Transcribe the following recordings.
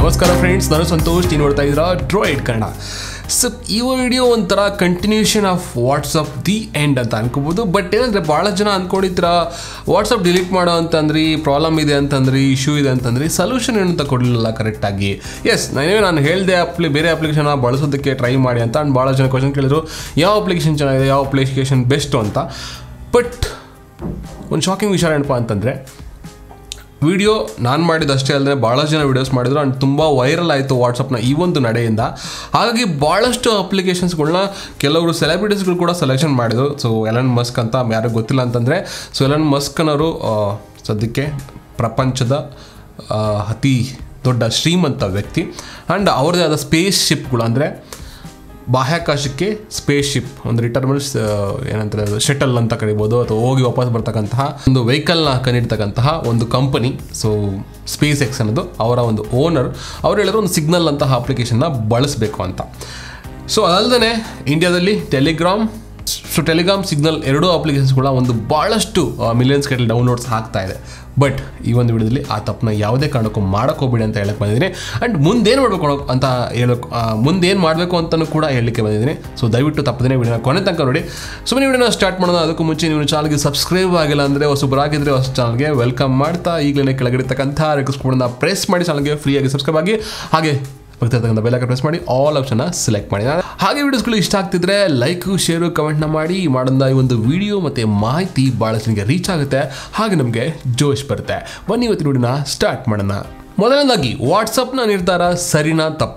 ನಮಸ್ಕಾರ ಫ್ರೆಂಡ್ಸ್ ನಾನು ಸಂತೋಷ್ ನೀವು ನೋಡ್ತಾ ಇದ್ದೀರಾ ಡ್ರಾಯ್ಡ್ ಕನ್ನಡ ಸೊ ಈ ವಿಡಿಯೋ ಒಂಥರ continuation of WhatsApp the end ಅಂತ ಅನ್ಕೋಬೋದು ಬಟ್ ಏನಂದರೆ ಭಾಳ ಜನ ಅಂದ್ಕೊಂಡಿದ್ರ ವಾಟ್ಸಪ್ ಡಿಲೀಟ್ ಮಾಡೋ ಅಂತಂದ್ರಿ ಪ್ರಾಬ್ಲಮ್ ಇದೆ ಅಂತಂದ್ರಿ ಇಶ್ಯೂ ಇದೆ ಅಂತಂದ್ರಿ ಸೊಲ್ಯೂಷನ್ ಏನು ಅಂತ ಕೊಡಲಿಲ್ಲ ಕರೆಕ್ಟಾಗಿ ಎಸ್ ನಾನೇ ನಾನು ಹೇಳಿದೆ ಅಪ್ಲಿ ಬೇರೆ ಅಪ್ಲಿಕೇಶನ್ ಬಳಸೋದಕ್ಕೆ ಟ್ರೈ ಮಾಡಿ ಅಂತ ಅಂಡ್ ಭಾಳ ಜನ ಕ್ವಶನ್ ಕೇಳಿದ್ರು ಯಾವ ಅಪ್ಲಿಕೇಶನ್ ಚೆನ್ನಾಗಿದೆ ಯಾವ ಅಪ್ಲಿಕೇಶನ್ ಬೆಸ್ಟು ಅಂತ ಬಟ್ ಒಂದು ಶಾಕಿಂಗ್ ವಿಚಾರ ಏನಪ್ಪ ಅಂತಂದರೆ ವಿಡಿಯೋ ನಾನು ಮಾಡಿದಷ್ಟೇ ಅಲ್ಲದೆ ಭಾಳಷ್ಟು ಜನ ವೀಡಿಯೋಸ್ ಮಾಡಿದ್ರು ಆ್ಯಂಡ್ ತುಂಬ ವೈರಲ್ ಆಯಿತು ವಾಟ್ಸಪ್ನ ಈ ಒಂದು ನಡೆಯಿಂದ ಹಾಗಾಗಿ ಭಾಳಷ್ಟು ಅಪ್ಲಿಕೇಶನ್ಸ್ಗಳನ್ನ ಕೆಲವರು ಸೆಲೆಬ್ರಿಟೀಸ್ಗಳು ಕೂಡ ಸೆಲೆಕ್ಷನ್ ಮಾಡಿದ್ರು ಸೊ ಎಲನ್ ಮಸ್ಕ್ ಅಂತ ಯಾರಿಗೂ ಗೊತ್ತಿಲ್ಲ ಅಂತಂದರೆ ಸೊ ಎಲನ್ ಮಸ್ಕ್ನವರು ಆ, ಸದ್ಯಕ್ಕೆ ಪ್ರಪಂಚದ ಆ, ಅತಿ ದೊಡ್ಡ ಶ್ರೀಮಂತ ವ್ಯಕ್ತಿ ಆ್ಯಂಡ್ ಅವ್ರದ್ದೇ ಆದ ಸ್ಪೇಸ್ ಶಿಪ್ಗಳು ಅಂದರೆ ಬಾಹ್ಯಾಕಾಶಕ್ಕೆ ಸ್ಪೇಸ್ ಶಿಪ್ ಒಂದು ರಿಟರ್ಮಲ್ಸ್ ಏನಂತಾರೆ ಅದು ಶಟಲ್ ಅಂತ ಕರಿಬೋದು ಅಥವಾ ಹೋಗಿ ವಾಪಸ್ ಬರ್ತಕ್ಕಂತಹ ಒಂದು ವೆಹಿಕಲ್ನ ಕಂಡಿಡ್ತಕ್ಕಂತಹ ಒಂದು ಕಂಪನಿ ಸೊ ಸ್ಪೇಸ್ ಎಕ್ಸ್ ಅನ್ನೋದು ಅವರ ಒಂದು ಓನರ್ ಅವ್ರು ಹೇಳಿದ್ರು ಒಂದು ಸಿಗ್ನಲ್ ಅಂತಹ ಅಪ್ಲಿಕೇಶನ್ನ ಬಳಸಬೇಕು ಅಂತ ಸೊ ಅದಲ್ಲದೆ ಇಂಡಿಯಾದಲ್ಲಿ ಟೆಲಿಗ್ರಾಮ್ ಸೊ ಟೆಲಿಗ್ರಾಮ್ ಸಿಗ್ನಲ್ ಎರಡೂ ಅಪ್ಲಿಕೇಶನ್ಸ್ಗಳ ಒಂದು ಭಾಳಷ್ಟು ಮಿಲಿಯನ್ಸ್ ಗಟ್ಟಲೆ ಡೌನ್ಲೋಡ್ಸ್ ಆಗ್ತಾ ಇದೆ ಬಟ್ ಈ ಒಂದು ವಿಡಿಯೋದಲ್ಲಿ ಆ ತಪ್ಪನ್ನ ಯಾವುದೇ ಕಾರಣಕ್ಕೂ ಮಾಡಕ್ಕೆ ಹೋಗ್ಬೇಡಿ ಅಂತ ಹೇಳಕ್ಕೆ ಬಂದಿದ್ದೀನಿ ಆ್ಯಂಡ್ ಮುಂದೇನು ಮಾಡಬೇಕು ಅನ್ನೋ- ಅಂತ ಹೇಳೋಕೆ ಮುಂದೇನು ಮಾಡಬೇಕು ಅಂತಲೂ ಕೂಡ ಹೇಳಲಿಕ್ಕೆ ಬಂದಿದ್ದೀನಿ ಸೊ ದಯವಿಟ್ಟು ತಪ್ಪದೇ ವಿಡಿಯೋನ ಕೊನೆ ತನಕ ನೋಡಿ ಸುಮ್ಮನೆ ವಿಡಿಯೋನ ಸ್ಟಾರ್ಟ್ ಮಾಡೋಣ ಅದಕ್ಕೂ ಮುಂಚೆ ನೀವು ಚಾನಲ್ಗೆ ಸಬ್ಸ್ಕ್ರೈಬ್ ಆಗಿಲ್ಲ ಅಂದರೆ ಹೊಸಬರಾಗಿದ್ದರೆ ಹೊಸ ಚಾನಲ್ಗೆ ವೆಲ್ಕಮ್ ಮಾಡ್ತಾ ಈಗಲೇ ಕೆಳಗಿರ್ತಕ್ಕಂಥ ರೆಕ್ಸ್ಕೊಂಡು ಪ್ರೆಸ್ ಮಾಡಿ ಚಾನಲ್ಗೆ ಫ್ರೀಯಾಗಿ ಸಬ್ಸ್ಕ್ರೈಬ್ ಆಗಿ ಹಾಗೆ ಪಕ್ಕದಲ್ಲಿರ್ತಕ್ಕಂಥ ಬೆಲ್ ಪ್ರೆಸ್ ಮಾಡಿ ಆಲ್ ಆಪ್ಷನ್ನ ಸೆಲೆಕ್ಟ್ ಮಾಡಿ ನಾನು ಹಾಗೆ ವಿಡಿಯೋಸ್ಗಳು ಇಷ್ಟ ಆಗ್ತಿದ್ರೆ ಲೈಕು ಶೇರು ಕಮೆಂಟ್ನ ಮಾಡಿ ಮಾಡೋದ ಈ ಒಂದು ವಿಡಿಯೋ ಮತ್ತು ಮಾಹಿತಿ ಭಾಳ ಜನಕ್ಕೆ ರೀಚ್ ಆಗುತ್ತೆ ಹಾಗೆ ನಮಗೆ ಜೋಶ್ ಬರುತ್ತೆ ಬನ್ನಿ ಇವತ್ತಿನ ವಿಡಿಯೋನ ಸ್ಟಾರ್ಟ್ ಮಾಡೋಣ ಮೊದಲನೇದಾಗಿ ವಾಟ್ಸಪ್ನ ನಿರ್ಧಾರ ಸರಿನಾ ತಪ್ಪ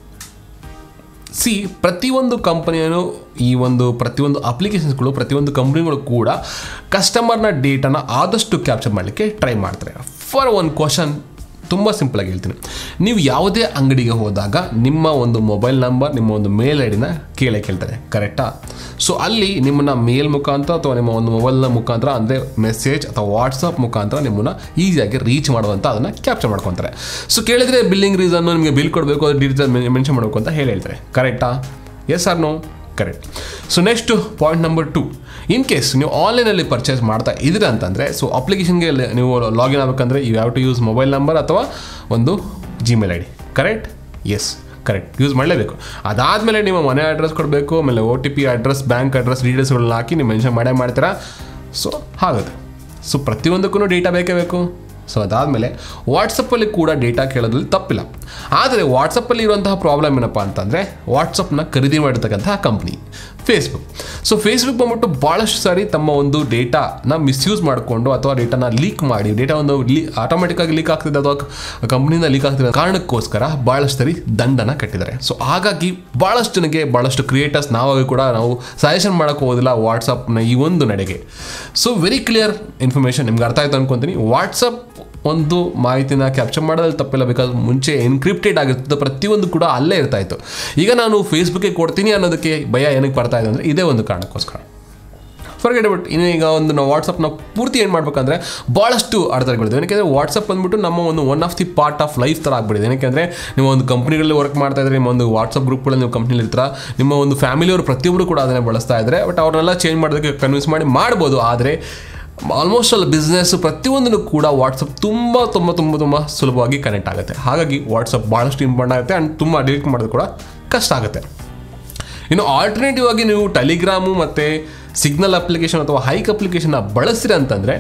ಸಿ ಪ್ರತಿಯೊಂದು ಕಂಪನಿಯನ್ನು ಈ ಒಂದು ಪ್ರತಿಯೊಂದು ಅಪ್ಲಿಕೇಶನ್ಸ್ಗಳು ಪ್ರತಿಯೊಂದು ಕಂಪ್ನಿಗಳು ಕೂಡ ಕಸ್ಟಮರ್ನ ಡೇಟಾನ ಆದಷ್ಟು ಕ್ಯಾಪ್ಚರ್ ಮಾಡಲಿಕ್ಕೆ ಟ್ರೈ ಮಾಡ್ತಾರೆ ಫಾರ್ ಒನ್ ಕ್ವಶನ್ ತುಂಬ ಸಿಂಪಲಾಗಿ ಹೇಳ್ತೀನಿ ನೀವು ಯಾವುದೇ ಅಂಗಡಿಗೆ ಹೋದಾಗ ನಿಮ್ಮ ಒಂದು ಮೊಬೈಲ್ ನಂಬರ್ ನಿಮ್ಮ ಒಂದು ಮೇಲ್ ಐ ಡಿನ ಕೇಳೇ ಕೇಳ್ತಾರೆ ಕರೆಕ್ಟಾ ಸೊ ಅಲ್ಲಿ ನಿಮ್ಮನ್ನ ಮೇಲ್ ಮುಖಾಂತರ ಅಥವಾ ನಿಮ್ಮ ಒಂದು ಮೊಬೈಲ್ನ ಮುಖಾಂತರ ಅಂದರೆ ಮೆಸೇಜ್ ಅಥವಾ ವಾಟ್ಸಪ್ ಮುಖಾಂತರ ನಿಮ್ಮನ್ನ ಈಸಿಯಾಗಿ ರೀಚ್ ಮಾಡುವಂಥ ಅದನ್ನು ಕ್ಯಾಪ್ಚರ್ ಮಾಡ್ಕೊತಾರೆ ಸೊ ಕೇಳಿದರೆ ಬಿಲ್ಲಿಂಗ್ ರೀಸನ್ನು ನಿಮಗೆ ಬಿಲ್ ಕೊಡಬೇಕು ಅದು ಡೀಟೇಲ್ ಮೆನ್ಷನ್ ಮಾಡಬೇಕು ಅಂತ ಹೇಳಿ ಹೇಳ್ತಾರೆ ಕರೆಕ್ಟಾ yes or no correct so next point number two in case ನೀವು ಆನ್ಲೈನಲ್ಲಿ ಪರ್ಚೇಸ್ ಮಾಡ್ತಾ ಇದ್ದೀರಾ ಅಂತಂದರೆ ಸೊ ಅಪ್ಲಿಕೇಶನ್ಗೆ ನೀವು ಲಾಗಿನ್ ಆಗಬೇಕಂದ್ರೆ you have to use mobile number ಅಥವಾ ಒಂದು Gmail I D correct yes correct use ಮಾಡಲೇಬೇಕು ಅದಾದಮೇಲೆ ನಿಮ್ಮ ಮನೆ ಅಡ್ರೆಸ್ ಕೊಡಬೇಕು ಆಮೇಲೆ O T P address bank address ಡೀಟೇಲ್ಸ್ಗಳನ್ನ ಹಾಕಿ ನೀವು ಮೆನ್ಷನ್ ಮಾಡೇ ಮಾಡ್ತೀರಾ ಸೊ ಆಗುತ್ತೆ ಸೊ ಪ್ರತಿಯೊಂದಕ್ಕೂ ಡೇಟಾ ಬೇಕೇ ಬೇಕು ಸೊ ಅದಾದಮೇಲೆ ವಾಟ್ಸಪ್ಪಲ್ಲಿ ಕೂಡ ಡೇಟಾ ಕೇಳೋದ್ರಲ್ಲಿ ತಪ್ಪಿಲ್ಲ ಆದರೆ ವಾಟ್ಸಪ್ಪಲ್ಲಿ ಇರುವಂತಹ ಪ್ರಾಬ್ಲಮ್ ಏನಪ್ಪ ಅಂತಂದರೆ ವಾಟ್ಸಪ್ನ ಖರೀದಿ ಮಾಡಿರ್ತಕ್ಕಂತಹ ಕಂಪ್ನಿ ಫೇಸ್ಬುಕ್ ಸೊ ಫೇಸ್ಬುಕ್ ಬಂದ್ಬಿಟ್ಟು ಭಾಳಷ್ಟು ಸಾರಿ ತಮ್ಮ ಒಂದು ಡೇಟಾನ ಮಿಸ್ಯೂಸ್ ಮಾಡಿಕೊಂಡು ಅಥವಾ ಡೇಟಾನ ಲೀಕ್ ಮಾಡಿ ಡೇಟಾ ಒಂದು ಲೀ ಆಟೋಮೆಟಿಕ್ಕಾಗಿ ಲೀಕ್ ಆಗ್ತಿದೆ ಅಥವಾ ಕಂಪ್ನಿಯಿಂದ ಲೀಕ್ ಆಗ್ತಿದೆ ಅನ್ನೋ ಕಾರಣಕ್ಕೋಸ್ಕರ ಭಾಳಷ್ಟು ಸರಿ ದಂಡನ ಕಟ್ಟಿದ್ದಾರೆ ಸೊ ಹಾಗಾಗಿ ಭಾಳಷ್ಟು ಜನಕ್ಕೆ ಭಾಳಷ್ಟು ಕ್ರಿಯೇಟರ್ಸ್ ನಾವಾಗಿ ಕೂಡ ನಾವು ಸಜೆಷನ್ ಮಾಡೋಕ್ಕೆ ಹೋಗೋದಿಲ್ಲ ವಾಟ್ಸಪ್ನ ಈ ಒಂದು ನಡೆಗೆ ಸೊ ವೆರಿ ಕ್ಲಿಯರ್ ಇನ್ಫಾರ್ಮೇಷನ್ ನಿಮ್ಗೆ ಅರ್ಥ ಆಯ್ತು ಅನ್ಕೊಂತೀನಿ ವಾಟ್ಸಪ್ ಒಂದು ಮಾಹಿತಿನ ಕ್ಯಾಪ್ಚರ್ ಮಾಡೋದ್ರಲ್ಲಿ ತಪ್ಪಿಲ್ಲ ಬಿಕಾಸ್ ಮುಂಚೆ ಎನ್ಕ್ರಿಪ್ಟೆಡ್ ಆಗಿರ್ತದೆ ಪ್ರತಿಯೊಂದು ಕೂಡ ಅಲ್ಲೇ ಇರ್ತಾ ಇತ್ತು ಈಗ ನಾನು ಫೇಸ್ಬುಕ್ಗೆ ಕೊಡ್ತೀನಿ ಅನ್ನೋದಕ್ಕೆ ಭಯ ಏನಕ್ಕೆ ಬರ್ತಾ ಇದೆ ಅಂದರೆ ಇದೇ ಒಂದು ಕಾರಣಕ್ಕೋಸ್ಕರ ಫರ್ಗೆಟ್ ಬಟ್ ಇನ್ನು ಈಗ ಒಂದು ನಾವು ವಾಟ್ಸಪ್ನ ಪೂರ್ತಿ ಏನು ಮಾಡ್ಬೇಕಂದ್ರೆ ಭಾಳಷ್ಟು ಅಡೆತಡೆಗಳಿದೆ ಏನಕ್ಕೆ ವಾಟ್ಸಪ್ ಬಂದ್ಬಿಟ್ಟು ನಮ್ಮ ಒಂದು one of the part of life ಥರ ಆಗ್ಬಿಟ್ಟಿದೆ ಏನಕ್ಕೆ ನೀವು ಒಂದು ಕಂಪ್ನಿಗಳಲ್ಲಿ ವರ್ಕ್ ಮಾಡ್ತಾ ಇದ್ರೆ ನಿಮ್ಮ ಒಂದು ವಾಟ್ಸಪ್ ಗ್ರೂಪ್ಗಳಲ್ಲಿ ನೀವು ಕಂಪ್ನಿಲಿ ಇರ್ತೀರ ನಿಮ್ಮ ಒಂದು ಫ್ಯಾಮಿಲಿಯವರು ಪ್ರತಿಯೊಬ್ಬರು ಕೂಡ ಅದನ್ನೇ ಬಳಸ್ತಾ ಇದ್ದಾರೆ ಬಟ್ ಅವ್ರನ್ನೆಲ್ಲ ಚೇಂಜ್ ಮಾಡೋದಕ್ಕೆ ಕನ್ವಿನ್ಸ್ ಮಾಡಿ ಮಾಡ್ಬೋದು ಆದರೆ ಆಲ್ಮೋಸ್ಟ್ ಆಲ್ ಬಿಸ್ನೆಸ್ ಪ್ರತಿಯೊಂದನ್ನು ಕೂಡ ವಾಟ್ಸಪ್ ತುಂಬ ತುಂಬ ತುಂಬ ತುಂಬ ಸುಲಭವಾಗಿ ಕನೆಕ್ಟ್ ಆಗುತ್ತೆ ಹಾಗಾಗಿ ವಾಟ್ಸಪ್ ಭಾಳಷ್ಟು ಇಂಪಾರ್ಟೆಂಟ್ ಆಗುತ್ತೆ ಆ್ಯಂಡ್ ತುಂಬ ಡಿಲೀಟ್ ಮಾಡೋದು ಕೂಡ ಕಷ್ಟ ಆಗುತ್ತೆ ಇನ್ನು ಆಲ್ಟರ್ನೇಟಿವ್ ಆಗಿ ನೀವು ಟೆಲಿಗ್ರಾಮು ಮತ್ತು ಸಿಗ್ನಲ್ ಅಪ್ಲಿಕೇಶನ್ ಅಥವಾ ಹೈಕ್ ಅಪ್ಲಿಕೇಶನ್ನ ಬಳಸ್ತೀರ ಅಂತಂದರೆ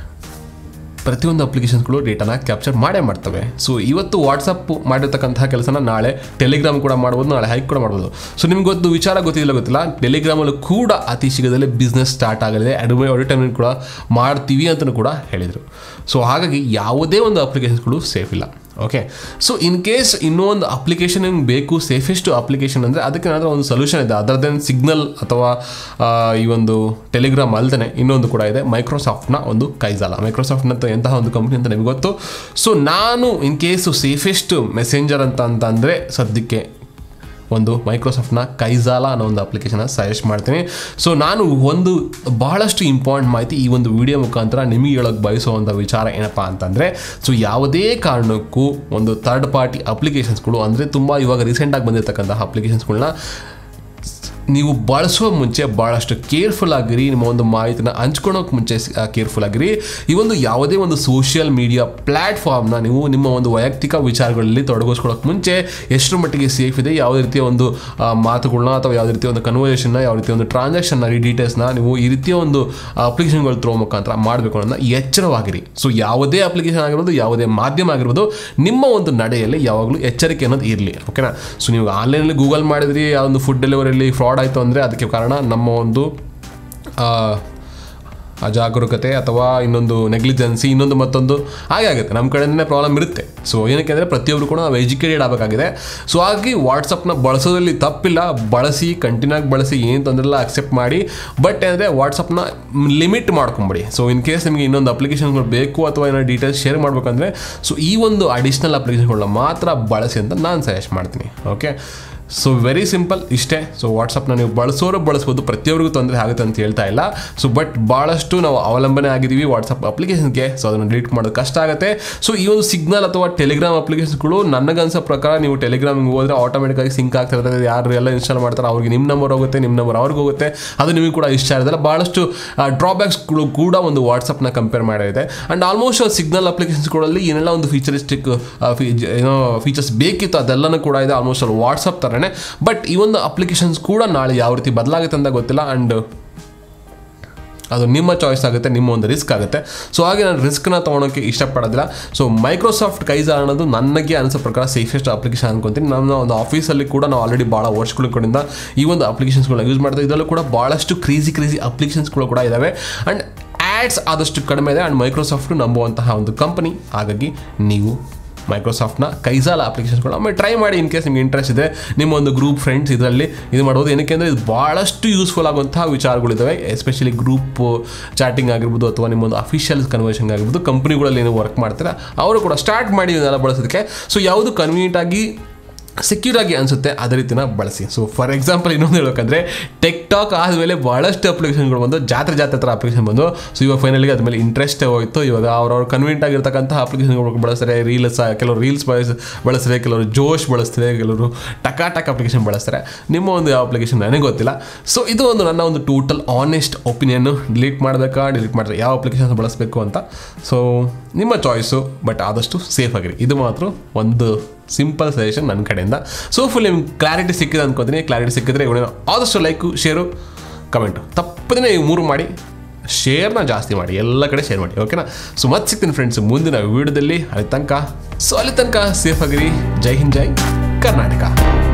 ಪ್ರತಿಯೊಂದು ಅಪ್ಲಿಕೇಶನ್ಸ್ಗಳು ಡೇಟಾನ ಕ್ಯಾಪ್ಚರ್ ಮಾಡೇ ಮಾಡ್ತವೆ ಸೊ ಇವತ್ತು ವಾಟ್ಸಪ್ ಮಾಡಿರ್ತಕ್ಕಂತಹ ಕೆಲಸನ ನಾಳೆ ಟೆಲಿಗ್ರಾಮ್ ಕೂಡ ಮಾಡ್ಬೋದು ನಾಳೆ ಹೈಕ್ ಕೂಡ ಮಾಡ್ಬೋದು ಸೊ ನಿಮ್ಗೆ ಗೊತ್ತು ವಿಚಾರ ಗೊತ್ತಿಲ್ಲ ಗೊತ್ತಿಲ್ಲ ಟೆಲಿಗ್ರಾಮಲ್ಲೂ ಕೂಡ ಅತಿ ಶೀಘ್ರದಲ್ಲೇ ಬಿಸ್ನೆಸ್ ಸ್ಟಾರ್ಟ್ ಆಗಲಿದೆ ಅಡ್ವೈ ಅಡ್ವರ್ಟೈಸ್ಮೆಂಟ್ ಕೂಡ ಮಾಡ್ತೀವಿ ಅಂತಲೂ ಕೂಡ ಹೇಳಿದರು ಸೊ ಹಾಗಾಗಿ ಯಾವುದೇ ಒಂದು ಅಪ್ಲಿಕೇಶನ್ಸ್ಗಳು ಸೇಫ್ ಇಲ್ಲ ಓಕೆ ಸೊ ಇನ್ ಕೇಸ್ ಇನ್ನೊಂದು ಅಪ್ಲಿಕೇಶನ್ ನಿಮ್ಗೆ ಬೇಕು ಸೇಫೆಸ್ಟ್ ಅಪ್ಲಿಕೇಶನ್ ಅಂದರೆ ಅದಕ್ಕೆ ಏನಾದರೂ ಒಂದು ಸೊಲ್ಯೂಷನ್ ಇದೆ ಅದರ್ ದೆನ್ ಸಿಗ್ನಲ್ ಅಥವಾ ಆ, ಈ ಒಂದು ಟೆಲಿಗ್ರಾಮ್ ಅಲ್ದೇ ಇನ್ನೊಂದು ಕೂಡ ಇದೆ ಮೈಕ್ರೋಸಾಫ್ಟ್ನ ಒಂದು ಕೈಜಾಲ ಮೈಕ್ರೋಸಾಫ್ಟ್ನಂತ ಎಂತಹ ಒಂದು ಕಂಪ್ನಿ ಅಂತ ನಿಮಗೆ ಗೊತ್ತು ಸೊ ನಾನು ಇನ್ ಕೇಸು ಸೇಫೆಸ್ಟ್ ಮೆಸೆಂಜರ್ ಅಂತ ಅಂತಂದರೆ ಸದ್ಯಕ್ಕೆ ಒಂದು ಮೈಕ್ರೋಸಾಫ್ಟ್ನ ಕೈಜಾಲ ಅನ್ನೋ ಒಂದು ಅಪ್ಲಿಕೇಶನ್ ಸಜೆಸ್ಟ್ ಮಾಡ್ತೀನಿ ಸೊ ನಾನು ಒಂದು ಬಹಳಷ್ಟು ಇಂಪಾರ್ಟೆಂಟ್ ಮಾಹಿತಿ ಈ ಒಂದು ವಿಡಿಯೋ ಮುಖಾಂತರ ನಿಮಗೆ ಹೇಳೋಕ್ಕೆ ಬಯಸುವಂಥ ವಿಚಾರ ಏನಪ್ಪ ಅಂತಂದರೆ ಸೊ ಯಾವುದೇ ಕಾರಣಕ್ಕೂ ಒಂದು ಥರ್ಡ್ ಪಾರ್ಟಿ ಅಪ್ಲಿಕೇಶನ್ಸ್ಗಳು ಅಂದರೆ ತುಂಬ ಇವಾಗ ರೀಸೆಂಟಾಗಿ ಬಂದಿರತಕ್ಕಂಥ ಅಪ್ಲಿಕೇಶನ್ಸ್ಗಳನ್ನ ನೀವು ಬಳಸುವ ಮುಂಚೆ ಭಾಳಷ್ಟು ಕೇರ್ಫುಲ್ ಆಗಿರಿ ನಿಮ್ಮ ಒಂದು ಮಾಹಿತಿನ ಹಂಚ್ಕೊಳೋಕೆ ಮುಂಚೆ ಕೇರ್ಫುಲ್ ಆಗಿರಿ ಈ ಒಂದು ಯಾವುದೇ ಒಂದು ಸೋಷಿಯಲ್ ಮೀಡಿಯಾ ಪ್ಲ್ಯಾಟ್ಫಾರ್ಮ್ನ ನೀವು ನಿಮ್ಮ ಒಂದು ವೈಯಕ್ತಿಕ ವಿಚಾರಗಳಲ್ಲಿ ತೊಡಗಿಸ್ಕೊಳ್ಳೋಕೆ ಮುಂಚೆ ಎಷ್ಟರ ಮಟ್ಟಿಗೆ ಸೇಫ್ ಇದೆ ಯಾವುದೇ ರೀತಿಯ ಒಂದು ಆ, ಮಾತುಗಳನ್ನ ಅಥವಾ ಯಾವುದೇ ರೀತಿಯ ಒಂದು ಕನ್ವರ್ಸೇಷನ್ನ ಯಾವ ರೀತಿಯ ಒಂದು ಟ್ರಾನ್ಸಾಕ್ಷನ್ನ ಈ ಡೀಟೇಲ್ಸ್ನ ನೀವು ಈ ರೀತಿಯ ಒಂದು ಅಪ್ಲಿಕೇಶನ್ಗಳು ತ್ರೋ ಮುಖಾಂತರ ಮಾಡಬೇಕು ಅನ್ನೋದನ್ನ ಎಚ್ಚರವಾಗಿರಿ ಸೊ ಯಾವುದೇ ಅಪ್ಲಿಕೇಶನ್ ಆಗಿರ್ಬೋದು ಯಾವುದೇ ಮಾಧ್ಯಮ ಆಗಿರ್ಬೋದು ನಿಮ್ಮ ಒಂದು ನಡೆಯಲ್ಲಿ ಯಾವಾಗಲೂ ಎಚ್ಚರಿಕೆ ಅನ್ನೋದು ಇರಲಿ ಓಕೆನಾ ಸೊ ನೀವು ಆನ್ಲೈನಲ್ಲಿ ಗೂಗಲ್ ಮಾಡಿದ್ರಿ ಆ ಒಂದು ಫುಡ್ ಡೆಲಿವರಿಯಲ್ಲಿ ಫ್ರಾಡ್ ಆಯಿತು ಅಂದರೆ ಅದಕ್ಕೆ ಕಾರಣ ನಮ್ಮ ಒಂದು ಆ, ಅಜಾಗರೂಕತೆ ಅಥವಾ ಇನ್ನೊಂದು ನೆಗ್ಲಿಜೆನ್ಸಿ ಇನ್ನೊಂದು ಮತ್ತೊಂದು ಹಾಗೆ ಆಗುತ್ತೆ ನಮ್ಮ ಕಡೆಯಿಂದನೇ ಪ್ರಾಬ್ಲಮ್ ಇರುತ್ತೆ ಸೊ ಏನಕ್ಕೆ ಅಂದರೆ ಪ್ರತಿಯೊಬ್ಬರು ಕೂಡ ನಾವು ಎಜುಕೇಟೆಡ್ ಆಗಬೇಕಾಗಿದೆ ಸೊ ಹಾಗಾಗಿ ವಾಟ್ಸಪ್ನ ಬಳಸೋದ್ರಲ್ಲಿ ತಪ್ಪಿಲ್ಲ ಬಳಸಿ ಕಂಟಿನ್ಯೂ ಆಗಿ ಬಳಸಿ ಏನು ತೊಂದರೆ ಅಕ್ಸೆಪ್ಟ್ ಮಾಡಿ ಬಟ್ ಏನಂದರೆ ವಾಟ್ಸಪ್ನ ಲಿಮಿಟ್ ಮಾಡ್ಕೊಂಬಿಡಿ ಸೊ ಇನ್ ಕೇಸ್ ನಿಮಗೆ ಇನ್ನೊಂದು ಅಪ್ಲಿಕೇಶನ್ಗಳು ಬೇಕು ಅಥವಾ ಏನೋ ಡೀಟೇಲ್ಸ್ ಶೇರ್ ಮಾಡಬೇಕಂದ್ರೆ ಸೊ ಈ ಒಂದು ಅಡಿಷ್ನಲ್ ಅಪ್ಲಿಕೇಶನ್ಗಳನ್ನ ಮಾತ್ರ ಬಳಸಿ ಅಂತ ನಾನು ಸಜೆಸ್ಟ್ ಮಾಡ್ತೀನಿ ಓಕೆ ಸೊ ವೆರಿ ಸಿಂಪಲ್ ಇಷ್ಟೇ ಸೊ ವಾಟ್ಸಪ್ನ ನೀವು ಬಳಸೋರು ಬಳಸ್ಬೋದು ಪ್ರತಿಯೊಬ್ಬರಿಗೂ ತೊಂದರೆ ಆಗುತ್ತೆ ಅಂತ ಹೇಳ್ತಾ ಇಲ್ಲ ಸೊ ಬಟ್ ಭಾಳಷ್ಟು ನಾವು ಅವಲಂಬನೆ ಆಗಿದ್ದೀವಿ ವಾಟ್ಸಪ್ ಅಪ್ಲಿಕೇಶನ್ಗೆ ಸೊ ಅದನ್ನು ಡಿಲೀಟ್ ಮಾಡೋದು ಕಷ್ಟ ಆಗುತ್ತೆ ಸೊ ಈ ಒಂದು ಸಿಗ್ನಲ್ ಅಥವಾ ಟೆಲಿಗ್ರಾಮ್ ಅಪ್ಲಿಕೇಶನ್ಗಳು ನನಗನ್ಸೋ ಪ್ರಕಾರ ನೀವು ಟೆಲಿಗ್ರಾಮ್ಗೆ ಹೋದರೆ ಆಟೋಮೆಟಿಕ್ಕಾಗಿ ಸಿಂಕ್ ಆಗ್ತಿರ್ತದೆ ಯಾರು ಎಲ್ಲ ಇನ್ಸ್ಟಾಲ್ ಮಾಡ್ತಾರೆ ಅವ್ರಿಗೆ ನಿಮ್ಮ ನಂಬರ್ ಹೋಗುತ್ತೆ ನಿಮ್ಮ ನಂಬರ್ ಅವ್ರಿಗೆ ಹೋಗುತ್ತೆ ಅದು ನಿಮಗೆ ಕೂಡ ಇಷ್ಟ ಇರೋದಿಲ್ಲ ಭಾಳಷ್ಟು ಡ್ರಾಬ್ಯಾಕ್ಸ್ಗಳು ಕೂಡ ಒಂದು ವಾಟ್ಸಪ್ನ ಕಂಪೇರ್ ಮಾಡಿದೆ ಆ್ಯಂಡ್ ಆಲ್ಮೋಸ್ಟ್ ಸಿಗ್ನಲ್ ಅಪ್ಲಿಕೇಶನ್ಸ್ಗಳಲ್ಲಿ ಏನೆಲ್ಲ ಒಂದು ಫೀಚರಿಸ್ಟಿಕ್ ಏನೋ ಫೀಚರ್ಸ್ ಬೇಕಿತ್ತು ಅದೆಲ್ಲನೂ ಕೂಡ ಇದೆ ಆಲ್ಮೋಸ್ಟ್ ಅಲ್ಲಿ ವಾಟ್ಸಪ್ ಥರನೇ ಬಟ್ ಈ ಒಂದು ಅಪ್ಲಿಕೇಶನ್ಸ್ ಕೂಡ ನಾಳೆ ಯಾವ ರೀತಿ ಬದಲಾಗುತ್ತೆ ಅಂತ ಗೊತ್ತಿಲ್ಲ ಆ್ಯಂಡ್ ಅದು ನಿಮ್ಮ ಚಾಯ್ಸ್ ಆಗುತ್ತೆ ನಿಮ್ಮ ಒಂದು ರಿಸ್ಕ್ ಆಗುತ್ತೆ ಸೊ ಹಾಗೆ ನಾನು ರಿಸ್ಕ್ನ ತೊಗೊಳೋಕ್ಕೆ ಇಷ್ಟಪಡೋದಿಲ್ಲ ಸೊ ಮೈಕ್ರೋಸಾಫ್ಟ್ ಕೈಜಾ ಅನ್ನೋದು ನನಗೆ ಅನಿಸೋ ಪ್ರಕಾರ ಸೇಫೆಸ್ಟ್ ಅಪ್ಲಿಕೇಶನ್ ಅನ್ಕೊಂತೀನಿ ನಮ್ಮ ಒಂದು ಆಫೀಸಲ್ಲಿ ಕೂಡ ನಾವು ಆಲ್ರೆಡಿ ಭಾಳ ವರ್ಷಗಳ ಕಡೆಯಿಂದ ಈ ಒಂದು ಅಪ್ಲಿಕೇಶನ್ಸ್ಗಳನ್ನ ಯೂಸ್ ಮಾಡ್ತೀವಿ ಇದರಲ್ಲೂ ಕೂಡ ಭಾಳಷ್ಟು ಕ್ರೇಜಿ ಕ್ರೇಜಿ ಅಪ್ಲಿಕೇಶನ್ಸ್ಗಳು ಕೂಡ ಇದ್ದಾವೆ ಆ್ಯಂಡ್ ಆ್ಯಡ್ಸ್ ಆದಷ್ಟು ಕಡಿಮೆ ಇದೆ ಆ್ಯಂಡ್ ಮೈಕ್ರೋಸಾಫ್ಟ್ ನಂಬುವಂತಹ ಒಂದು ಕಂಪನಿ ಹಾಗಾಗಿ ನೀವು ಮೈಕ್ರೋಸಾಫ್ಟ್ನ ಕೈಸಾಲ ಅಪ್ಲಿಕೇಶನ್ಸ್ಗಳು ಆಮೇಲೆ ಟ್ರೈ ಮಾಡಿ ಇನ್ ಕೇಸ್ ನಿಮ್ಗೆ ಇಂಟ್ರೆಸ್ಟ್ ಇದೆ ನಿಮ್ಮ ಒಂದು ಗ್ರೂಪ್ ಫ್ರೆಂಡ್ಸ್ ಇದರಲ್ಲಿ ಇದು ಮಾಡ್ಬೋದು ಏನಕ್ಕೆ ಅಂದರೆ ಇದು ಭಾಳಷ್ಟು ಯೂಸ್ಫುಲ್ ಆಗುವಂತಹ ವಿಚಾರಗಳಿದ್ದಾವೆ ಎಸ್ಪೆಷಲಿ ಗ್ರೂಪ್ ಚಾಟಿಂಗ್ ಆಗಿರ್ಬೋದು ಅಥವಾ ನಿಮ್ಮೊಂದು ಅಫಿಷಿಯಲ್ ಕನ್ವರ್ಷನ್ ಆಗಿರ್ಬೋದು ಕಂಪ್ನಿಗಳಲ್ಲಿ ಏನು ವರ್ಕ್ ಮಾಡ್ತಾರೆ ಅವರು ಕೂಡ ಸ್ಟಾರ್ಟ್ ಮಾಡಿ ಇದನ್ನೆಲ್ಲ ಬಳಸೋದಕ್ಕೆ ಸೊ ಯಾವುದು ಕನ್ವೀನಿಯಂಟ್ ಆಗಿ ಸೆಕ್ಯೂರ್ ಆಗಿ ಅನಿಸುತ್ತೆ ಅದೇ ರೀತಿನ ಬಳಸಿ ಸೊ ಫಾರ್ ಎಕ್ಸಾಂಪಲ್ ಇನ್ನೊಂದು ಹೇಳ್ಬೇಕಂದ್ರೆ ಟಿಕ್ ಟಾಕ್ ಆದಮೇಲೆ ಭಾಳಷ್ಟು ಅಪ್ಲಿಕೇಶನ್ಗಳು ಬಂದು ಜಾತ್ರೆ ಜಾತ್ರೆ ಥರ ಅಪ್ಲಿಕೇಶನ್ ಬಂದು ಸೊ ಇವಾಗ ಫೈನಲಿಗೆ ಅದ್ರ ಮೇಲೆ ಇಂಟ್ರೆಸ್ಟ್ ಹೋಯಿತು ಇವಾಗ ಅವ್ರವ್ರು ಕನ್ವೀನಿಯಂಟ್ ಆಗಿರ್ತಕ್ಕಂಥ ಅಪ್ಲಿಕೇಶನ್ಗಳು ಬಳಸ್ತಾರೆ ರೀಲ್ಸ್ ಕೆಲವರು ರೀಲ್ಸ್ ಬಳಸ್ ಬಳಸ್ತಾರೆ ಕೆಲವರು ಜೋಶ್ ಬಳಸ್ತಾರೆ ಕೆಲವರು ಟಕಾ ಟಕ್ ಅಪ್ಲಿಕೇಶನ್ ಬಳಸ್ತಾರೆ ನಿಮ್ಮ ಒಂದು ಯಾವ ಅಪ್ಲಿಕೇಶನ್ ನನಗೆ ಗೊತ್ತಿಲ್ಲ ಸೊ ಇದು ಒಂದು ನನ್ನ ಒಂದು ಟೋಟಲ್ ಆನೆಸ್ಟ್ ಒಪಿನಿಯನ್ನು ಡಿಲೀಟ್ ಮಾಡಬೇಕಾ ಡಿಲೀಟ್ ಮಾಡಿದ್ರೆ ಯಾವ ಅಪ್ಲಿಕೇಶನ್ ಬಳಸಬೇಕು ಅಂತ ಸೊ ನಿಮ್ಮ ಚಾಯ್ಸು ಬಟ್ ಆದಷ್ಟು ಸೇಫ್ ಆಗಿರಿ ಇದು ಮಾತ್ರ ಒಂದು ಸಿಂಪಲ್ ಸಜೆಷನ್ ನನ್ನ ಕಡೆಯಿಂದ ಸೊ ಫುಲ್ ನಿಮ್ಗೆ ಕ್ಲಾರಿಟಿ ಸಿಕ್ಕಿದೆ ಅನ್ಕೋತೀನಿ ಕ್ಲಾರಿಟಿ ಸಿಕ್ಕಿದ್ರೆ ಇವುಗಳನ್ನ ಆದಷ್ಟು ಲೈಕು ಶೇರು ಕಮೆಂಟು ತಪ್ಪದೇ ನೀವು ಮೂರು ಮಾಡಿ ಶೇರ್ನ ಜಾಸ್ತಿ ಮಾಡಿ ಎಲ್ಲ ಕಡೆ ಶೇರ್ ಮಾಡಿ ಓಕೆನಾ ಸೊ ಮತ್ತೆ ಸಿಗ್ತೀನಿ ಫ್ರೆಂಡ್ಸ್ ಮುಂದಿನ ವೀಡಿಯೋದಲ್ಲಿ ಅಲ್ಲಿ ತನಕ ಸೊ ಅಲ್ಲಿ ತನಕ ಸೇಫ್ ಆಗಿರಿ ಜೈ ಹಿಂದ್ ಜೈ ಕರ್ನಾಟಕ